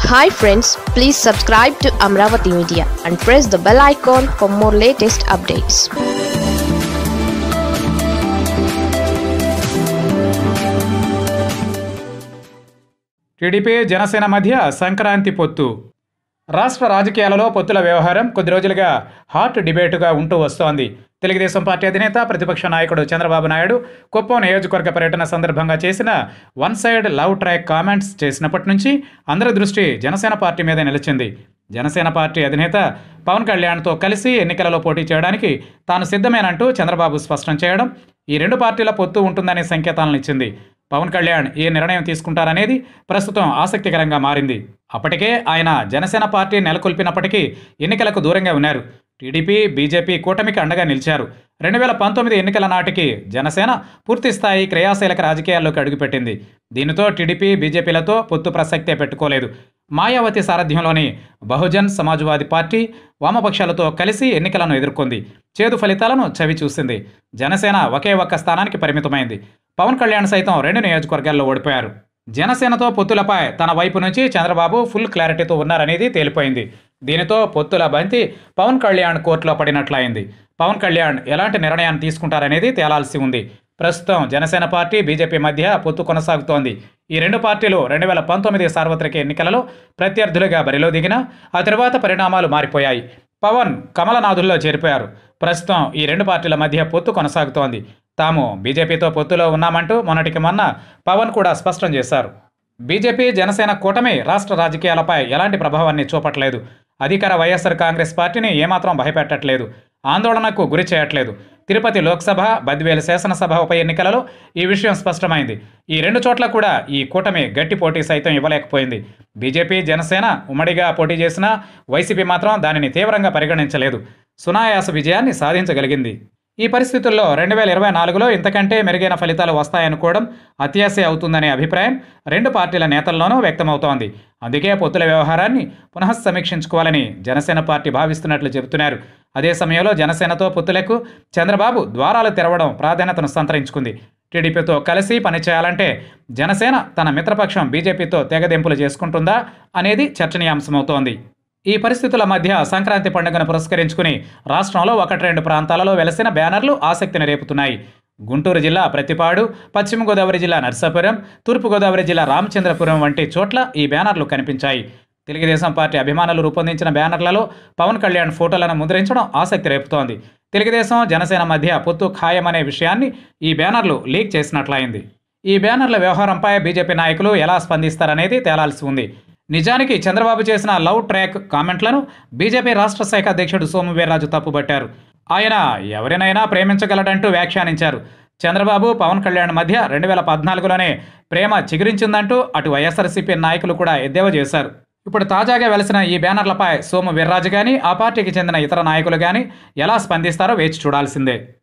hi friends please subscribe to Amaravati media and press the bell icon for more latest updates TDP Janasena మధ్య సంక్రాంతి పొత్తు రాష్ట్ర రాజకీయాలలో పొత్తుల వ్యవహారం కొద్ది రోజులుగా హాట్ డిబేటుగా ఉంటూ వస్తోంది తెలుగుదేశం పార్టీ అధినేత ప్రతిపక్ష నాయకుడు చంద్రబాబు నాయుడు కుప్పం నియోజకవర్గ పర్యటన సందర్భంగా చేసిన one side love track comments చేసినప్పటి నుంచి అందరి దృష్టి జనసేన పార్టీ మీద నిలిచింది జనసేన పార్టీ అధినేత పవన్ కళ్యాణ్తో కలిసి ఎన్నికలలో పోటీ చేయడానికి తాను సిద్ధమేనంటూ చంద్రబాబు స్పష్టం చేయడం ఈ రెండు పార్టీల పొత్తు ఉంటుందనే సంకేతాలను ఇచ్చింది పవన్ కళ్యాణ్ ఏ నిర్ణయం తీసుకుంటారనేది ప్రస్తుతం ఆసక్తికరంగా మారింది అప్పటికే ఆయన జనసేన పార్టీ నెలకొల్పినప్పటికీ ఎన్నికలకు దూరంగా ఉన్నారు టీడీపీ బీజేపీ కూటమికి అండగా నిలిచారు రెండు వేల పంతొమ్మిది ఎన్నికల నాటికి జనసేన పూర్తి స్థాయి క్రియాశీలక రాజకీయాల్లోకి అడుగుపెట్టింది దీనితో టీడీపీ బీజేపీలతో పొత్తు ప్రసక్తే పెట్టుకోలేదు మాయావతి సారథ్యంలోని బహుజన్ సమాజ్వాదీ పార్టీ వామపక్షాలతో కలిసి ఎన్నికలను ఎదుర్కొంది చేదు ఫలితాలను చవి చూసింది జనసేన ఒకే ఒక్క స్థానానికి పరిమితమైంది పవన్ కళ్యాణ్ సైతం రెండు నియోజకవర్గాల్లో ఓడిపోయారు జనసేనతో పొత్తులపై తన వైపు నుంచి చంద్రబాబు ఫుల్ క్లారిటీతో ఉన్నారనేది తేలిపోయింది దీనితో పొత్తుల బంతి పవన్ కళ్యాణ్ కోర్టులో పడినట్లయింది పవన్ కళ్యాణ్ ఎలాంటి నిర్ణయాన్ని తీసుకుంటారనేది తేలాల్సి ఉంది ప్రస్తుతం జనసేన పార్టీ బీజేపీ మధ్య పొత్తు కొనసాగుతోంది ఈ రెండు పార్టీలు రెండు వేల పంతొమ్మిది సార్వత్రిక ఎన్నికలలో ప్రత్యర్థులుగా బరిలో దిగినా ఆ తర్వాత పరిణామాలు మారిపోయాయి పవన్ కమలనాథుల్లో చేరిపోయారు ప్రస్తుతం ఈ రెండు పార్టీల మధ్య పొత్తు కొనసాగుతోంది తాము బీజేపీతో పొత్తులో ఉన్నామంటూ మొన్నటికి మొన్న పవన్ కూడా స్పష్టం చేశారు బీజేపీ జనసేన కూటమి రాష్ట్ర రాజకీయాలపై ఎలాంటి ప్రభావాన్ని చూపట్లేదు అధికార వైఎస్ఆర్ కాంగ్రెస్ పార్టీని ఏమాత్రం భయపెట్టట్లేదు ఆందోళనకు గురి చేయట్లేదు తిరుపతి లోక్సభ బద్వేలు శాసనసభ ఉప ఎన్నికలలో ఈ విషయం స్పష్టమైంది ఈ రెండు చోట్ల కూడా ఈ కూటమి గట్టి పోటీ సైతం ఇవ్వలేకపోయింది బీజేపీ జనసేన ఉమ్మడిగా పోటీ చేసినా వైసీపీ మాత్రం దానిని తీవ్రంగా పరిగణించలేదు సునాయాస విజయాన్ని సాధించగలిగింది ఈ పరిస్థితుల్లో రెండు వేల ఇరవై నాలుగులో ఇంతకంటే మెరుగైన ఫలితాలు వస్తాయనుకోవడం అత్యాశ అవుతుందనే అభిప్రాయం రెండు పార్టీల నేతల్లోనూ వ్యక్తమవుతోంది అందుకే పొత్తుల వ్యవహారాన్ని పునఃసమీక్షించుకోవాలని జనసేన పార్టీ భావిస్తున్నట్లు చెబుతున్నారు అదే సమయంలో జనసేనతో పొత్తులకు చంద్రబాబు ద్వారాలు తెరవడం ప్రాధాన్యతను సంతరించుకుంది టీడీపీతో కలిసి పనిచేయాలంటే జనసేన తన మిత్రపక్షం బీజేపీతో తెగదెంపులు చేసుకుంటుందా అనేది చర్చనీయాంశమవుతోంది ఈ పరిస్థితుల మధ్య సంక్రాంతి పండుగను పురస్కరించుకుని రాష్ట్రంలో ఒకటి రెండు ప్రాంతాలలో వెలసిన బ్యానర్లు ఆసక్తిని రేపుతున్నాయి గుంటూరు జిల్లా ప్రతిపాడు పశ్చిమ గోదావరి జిల్లా నర్సాపురం తూర్పుగోదావరి జిల్లా రామచంద్రపురం వంటి చోట్ల ఈ బ్యానర్లు కనిపించాయి తెలుగుదేశం పార్టీ అభిమానులు రూపొందించిన బ్యానర్లలో పవన్ కళ్యాణ్ ఫోటోలను ముద్రించడం ఆసక్తి రేపుతోంది తెలుగుదేశం జనసేన మధ్య పొత్తు ఖాయమనే విషయాన్ని ఈ బ్యానర్లు లీక్ చేసినట్లయింది ఈ బ్యానర్ల వ్యవహారంపై బీజేపీ నాయకులు ఎలా స్పందిస్తారనేది తేలాల్సి ఉంది నిజానికి చంద్రబాబు చేసిన లవ్ ట్రాక్ కామెంట్లను బీజేపీ రాష్ట్ర శాఖ అధ్యక్షుడు సోము వీర్రాజు తప్పుబట్టారు ఆయన ఎవరినైనా ప్రేమించగలడంటూ వ్యాఖ్యానించారు చంద్రబాబు పవన్ కళ్యాణ్ మధ్య రెండు వేల పద్నాలుగులోనే ప్రేమ చిగురించిందంటూ అటు వైఎస్ఆర్సీపీ నాయకులు కూడా ఎద్దేవా చేశారు ఇప్పుడు తాజాగా వెలసిన ఈ బ్యానర్లపై సోము వీర్రాజు కానీ ఆ పార్టీకి చెందిన ఇతర నాయకులు కానీ ఎలా స్పందిస్తారో వేచి చూడాల్సిందే